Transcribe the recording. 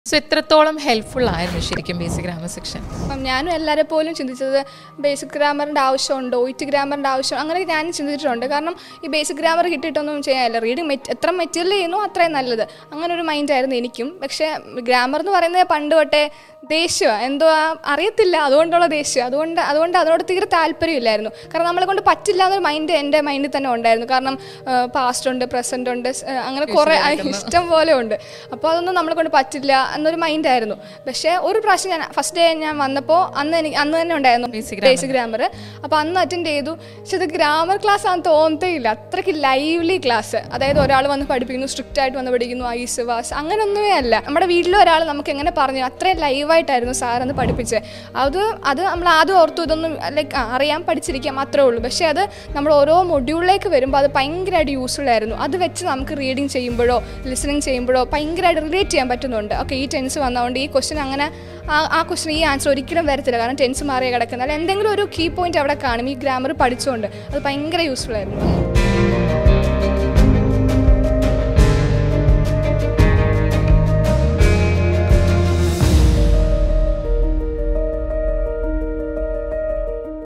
So എത്രത്തോളം helpful ആയിരുന്നു ശരിക്കും ബേസിക് ഗ്രാമർ സെക്ഷൻ അപ്പം ഞാനും എല്ലാവരെ പോലും ചിന്തിച്ചത് ബേസിക് ഗ്രാമറിൻ്റെ ആവശ്യമുണ്ടോ ഒയിറ്റ് ഗ്രാമറിൻ്റെ ആവശ്യം അങ്ങനെയൊക്കെ ഞാനും ചിന്തിച്ചിട്ടുണ്ട് കാരണം ഈ ബേസിക് ഗ്രാമർ കിട്ടിയിട്ടൊന്നും ചെയ്യാനില്ല റീഡിങ് മെറ്റ് എത്ര മെറ്റീരിയൽ ചെയ്യുന്നു അത്രയും നല്ലത് അങ്ങനെ ഒരു മൈൻഡായിരുന്നു എനിക്കും പക്ഷേ ഗ്രാമർ എന്ന് പറയുന്നത് പണ്ട് തൊട്ടേ ദേഷ്യമാണ് എന്തോ ആ അറിയത്തില്ല അതുകൊണ്ടുള്ള ദേഷ്യം അതുകൊണ്ട് അതുകൊണ്ട് അതിനോട് തീരെ താല്പര്യമില്ലായിരുന്നു കാരണം നമ്മളെ കൊണ്ട് പറ്റില്ല എന്നൊരു മൈൻഡ് എൻ്റെ മൈൻഡിൽ തന്നെ ഉണ്ടായിരുന്നു കാരണം പാസ്റ്റ് ഉണ്ട് പ്രസൻ്റ് ഉണ്ട് സ്- ആ, അങ്ങനെ കുറേ ഇഷ്ടം പോലെ ഉണ്ട് അപ്പോൾ അതൊന്നും നമ്മളെ കൊണ്ട് പറ്റില്ല എന്നൊരു മൈൻഡായിരുന്നു പക്ഷേ ഒരു പ്രാവശ്യം ഞാൻ ഫസ്റ്റ് ഡേ ഞാൻ വന്നപ്പോൾ അന്ന് എനിക്ക് അന്ന് തന്നെ ഉണ്ടായിരുന്നു Basic grammar. ബേസിക് ഗ്രാമർ അപ്പോൾ അന്ന് അറ്റൻഡ് ചെയ്തു പക്ഷെ ഇത് ഗ്രാമർ ക്ലാസ് ആണെന്ന് തോന്നത്തേ ഇല്ല അത്രയ്ക്ക് ലൈവ്ലി ക്ലാസ് അതായത് ഒരാൾ വന്ന് പഠിപ്പിക്കുന്നു സ്ട്രിക്റ്റ് ആയിട്ട് വന്ന് പഠിക്കുന്നു ഐസ് വാസ് അങ്ങനെയൊന്നുമേ അല്ല നമ്മുടെ വീട്ടിലെ ഒരാൾ നമുക്ക് എങ്ങനെ പറഞ്ഞു അത്രയും ലൈവായിട്ടായിരുന്നു സാർ അന്ന് പഠിപ്പിച്ചത് അത് അത് നമ്മൾ ആദ്യം ഓർത്തു ഇതൊന്നും ലൈക്ക് അറിയാൻ പഠിച്ചിരിക്കാം അത്രേ ഉള്ളൂ പക്ഷേ അത് നമ്മൾ ഓരോ മൊഡ്യൂളിലേക്ക് വരുമ്പോൾ അത് ഭയങ്കരമായിട്ട് യൂസ്ഫുൾ ആയിരുന്നു അത് വെച്ച് നമുക്ക് റീഡിങ് ചെയ്യുമ്പോഴോ ലിസണിങ് ചെയ്യുമ്പോഴോ ഭയങ്കരമായിട്ട് റിലേറ്റ് ചെയ്യാൻ പറ്റുന്നുണ്ട് ഓക്കെ ഈ ടെൻസ് വന്നതുകൊണ്ട് ഈ ക്വസ്റ്റ്യൻ അങ്ങനെ ആ ആ ക്വസ്റ്റ്യൻ ഈ ആൻസർ ഒരിക്കലും വരത്തില്ല കാരണം ടെൻസ് മാറിയ കിടക്കുന്നത് അല്ലെങ്കിൽ എന്തെങ്കിലും ഒരു കീ പോയിന്റ് അവിടെ കാണും ഈ ഗ്രാമർ പഠിച്ചുകൊണ്ട് അത് ഭയങ്കര യൂസ്ഫുൾ ആയിരുന്നു